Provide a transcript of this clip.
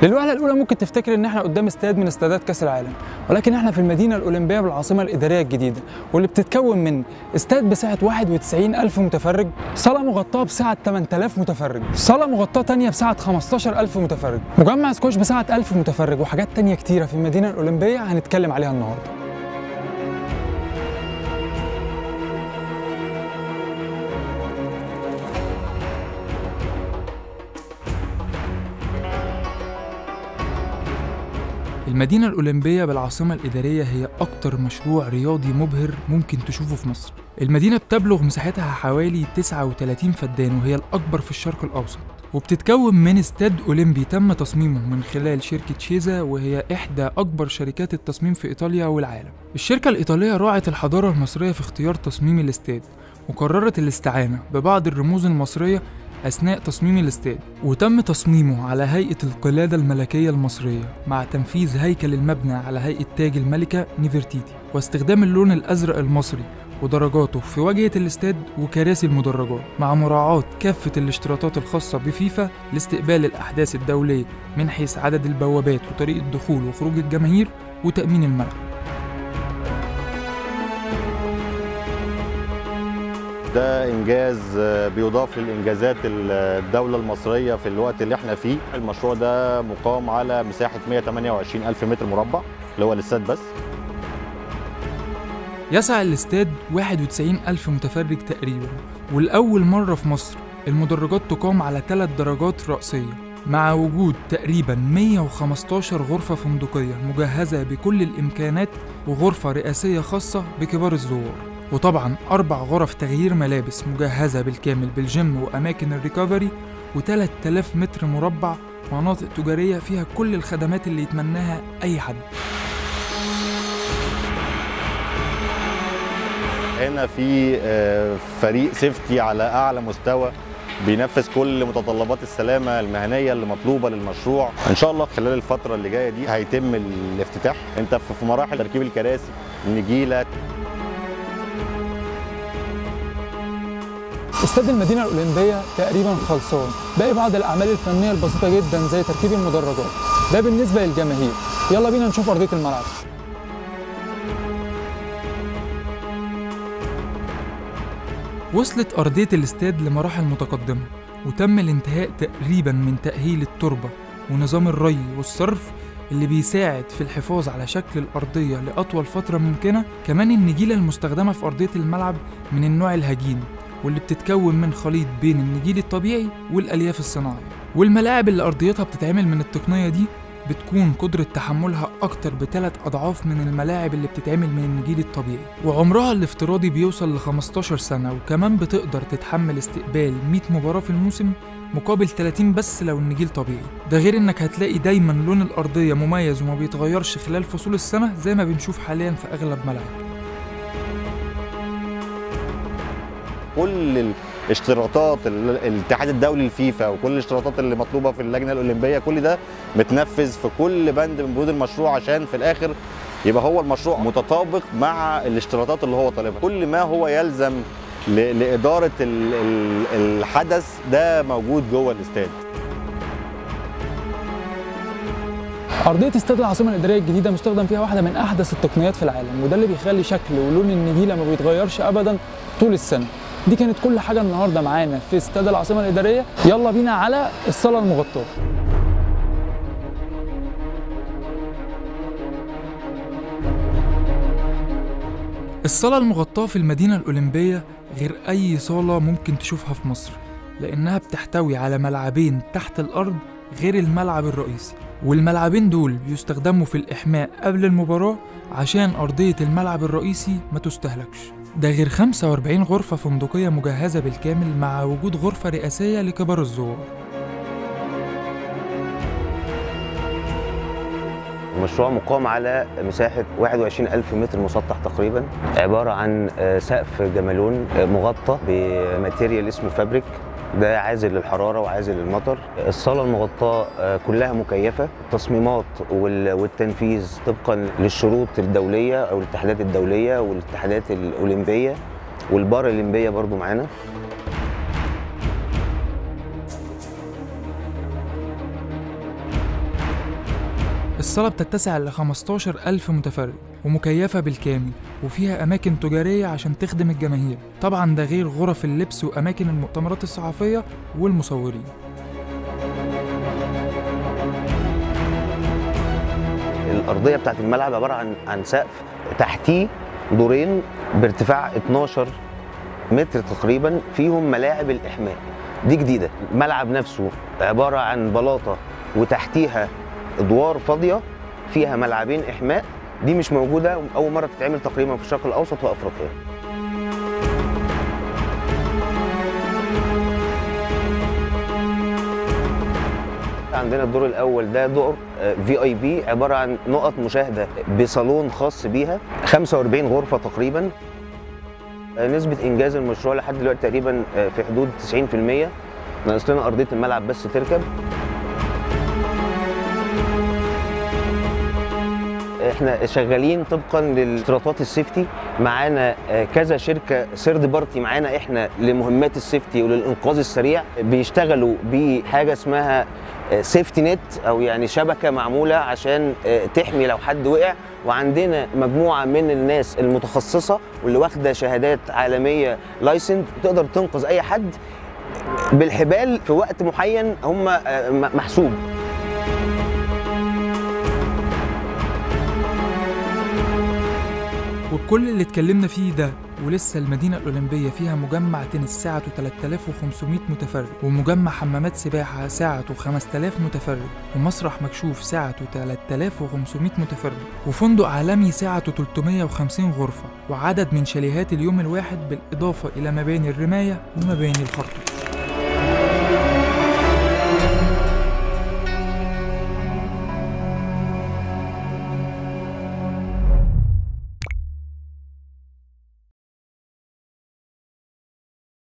للوهله الاولى ممكن تفتكر ان احنا قدام استاد من استادات كاس العالم ولكن احنا في المدينه الاولمبيه بالعاصمه الاداريه الجديده واللي بتتكون من استاد بسعه 91 الف متفرج صاله مغطاه بسعه 8000 متفرج صاله مغطاه تانية بسعه 15000 متفرج مجمع سكوش بسعه 1000 متفرج وحاجات تانية كتيره في المدينه الاولمبيه هنتكلم عليها النهارده المدينة الأولمبية بالعاصمة الإدارية هي أكتر مشروع رياضي مبهر ممكن تشوفه في مصر المدينة بتبلغ مساحتها حوالي 39 فدان وهي الأكبر في الشرق الأوسط وبتتكون من استاد أولمبي تم تصميمه من خلال شركة شيزا وهي إحدى أكبر شركات التصميم في إيطاليا والعالم الشركة الإيطالية راعت الحضارة المصرية في اختيار تصميم الاستاد وقررت الاستعانة ببعض الرموز المصرية أثناء تصميم الاستاد وتم تصميمه على هيئة القلادة الملكية المصرية مع تنفيذ هيكل المبنى على هيئة تاج الملكة نيفرتيتي واستخدام اللون الأزرق المصري ودرجاته في واجهة الاستاد وكراسي المدرجات مع مراعاة كافة الاشتراطات الخاصة بفيفا لاستقبال الأحداث الدولية من حيث عدد البوابات وطريقة دخول وخروج الجماهير وتأمين الملعب ده انجاز بيضاف للانجازات الدوله المصريه في الوقت اللي احنا فيه المشروع ده مقام على مساحه 128 الف متر مربع اللي هو الاستاد بس يسع الاستاد 91 ألف متفرج تقريبا والأول مرة في مصر المدرجات تقام على ثلاث درجات رأسية مع وجود تقريبا 115 غرفة فندقية مجهزة بكل الإمكانات وغرفة رئاسية خاصة بكبار الزوار وطبعا أربع غرف تغيير ملابس مجهزة بالكامل بالجيم وأماكن الريكفري و3000 متر مربع مناطق تجارية فيها كل الخدمات اللي يتمناها أي حد هنا في فريق سيفتي على اعلى مستوى بينفذ كل متطلبات السلامه المهنيه اللي مطلوبه للمشروع ان شاء الله خلال الفتره اللي جايه دي هيتم الافتتاح انت في مراحل تركيب الكراسي النجيله استاد المدينة الأولمبية تقريبا خلصان باقي بعض الأعمال الفنية البسيطة جدا زي تركيب المدرجات ده بالنسبة للجماهير يلا بينا نشوف أرضية الملعب وصلت أرضية الاستاد لمراحل متقدمة وتم الانتهاء تقريبا من تأهيل التربة ونظام الري والصرف اللي بيساعد في الحفاظ على شكل الأرضية لأطول فترة ممكنة كمان النجيلة المستخدمة في أرضية الملعب من النوع الهجين واللي بتتكون من خليط بين النجيل الطبيعي والألياف الصناعية والملاعب اللي أرضيتها بتتعمل من التقنية دي بتكون قدرة تحملها أكتر بثلاث أضعاف من الملاعب اللي بتتعمل من النجيل الطبيعي وعمرها الافتراضي بيوصل ل 15 سنة وكمان بتقدر تتحمل استقبال 100 مباراة في الموسم مقابل 30 بس لو النجيل طبيعي ده غير انك هتلاقي دايما لون الأرضية مميز وما بيتغيرش خلال فصول السنة زي ما بنشوف حاليا في أغلب ملاعب كل الاشتراطات الاتحاد الدولي الفيفا وكل الاشتراطات اللي مطلوبه في اللجنه الاولمبيه كل ده متنفذ في كل بند من بنود المشروع عشان في الاخر يبقى هو المشروع متطابق مع الاشتراطات اللي هو طالبها كل ما هو يلزم لاداره الحدث ده موجود جوه الاستاد أرضية استاد العاصمة الإدارية الجديدة مستخدم فيها واحدة من أحدث التقنيات في العالم وده اللي بيخلي شكل ولون النجيلة ما بيتغيرش أبدا طول السنة دي كانت كل حاجة النهاردة معانا في استاد العاصمة الإدارية يلا بينا على الصالة المغطاة الصالة المغطاة في المدينة الأولمبية غير أي صالة ممكن تشوفها في مصر لأنها بتحتوي على ملعبين تحت الأرض غير الملعب الرئيسي والملعبين دول بيستخدموا في الإحماء قبل المباراة عشان أرضية الملعب الرئيسي ما تستهلكش ده غير 45 غرفة فندقية مجهزة بالكامل مع وجود غرفة رئاسية لكبار الزوار المشروع مقام على مساحة 21 ألف متر مسطح تقريبا عبارة عن سقف جمالون مغطى بماتيريال اسمه فابريك ده عازل للحراره وعازل للمطر الصاله المغطاه كلها مكيفه التصميمات والتنفيذ طبقا للشروط الدوليه او الاتحادات الدوليه والاتحادات الاولمبيه والبارالمبيه برضو معانا الصالة بتتسع ل 15 ألف متفرج ومكيفة بالكامل وفيها أماكن تجارية عشان تخدم الجماهير طبعا ده غير غرف اللبس وأماكن المؤتمرات الصحفية والمصورين الارضيه بتاعت الملعب عباره عن عن سقف تحتيه دورين بارتفاع 12 متر تقريبا فيهم ملاعب الاحماء دي جديده الملعب نفسه عباره عن بلاطه وتحتيها ادوار فاضيه فيها ملعبين احماء دي مش موجوده اول مره تتعمل تقريبا في الشرق الاوسط وافريقيا عندنا الدور الاول ده دور في اي بي عباره عن نقط مشاهده بصالون خاص بيها 45 غرفه تقريبا آه، نسبه انجاز المشروع لحد دلوقتي تقريبا آه، في حدود 90% ناقص لنا ارضيه الملعب بس تركب احنا شغالين طبقا للاشتراطات السيفتي معانا آه، كذا شركه سيرد بارتي معانا احنا لمهمات السيفتي وللانقاذ السريع بيشتغلوا بحاجه اسمها سيفتي نت او يعني شبكه معموله عشان آه، تحمي لو حد وقع وعندنا مجموعه من الناس المتخصصه واللي واخده شهادات عالميه لايسند تقدر تنقذ اي حد بالحبال في وقت معين هم آه، م- محسوب وبكل اللي اتكلمنا فيه ده ولسه المدينة الأولمبية فيها مجمع تنس سعته 3500 متفرج ومجمع حمامات سباحة سعته 5000 متفرج ومسرح مكشوف سعته 3500 متفرج وفندق عالمي سعته 350 غرفة وعدد من شاليهات اليوم الواحد بالإضافة إلى مباني الرماية ومباني الخرطوم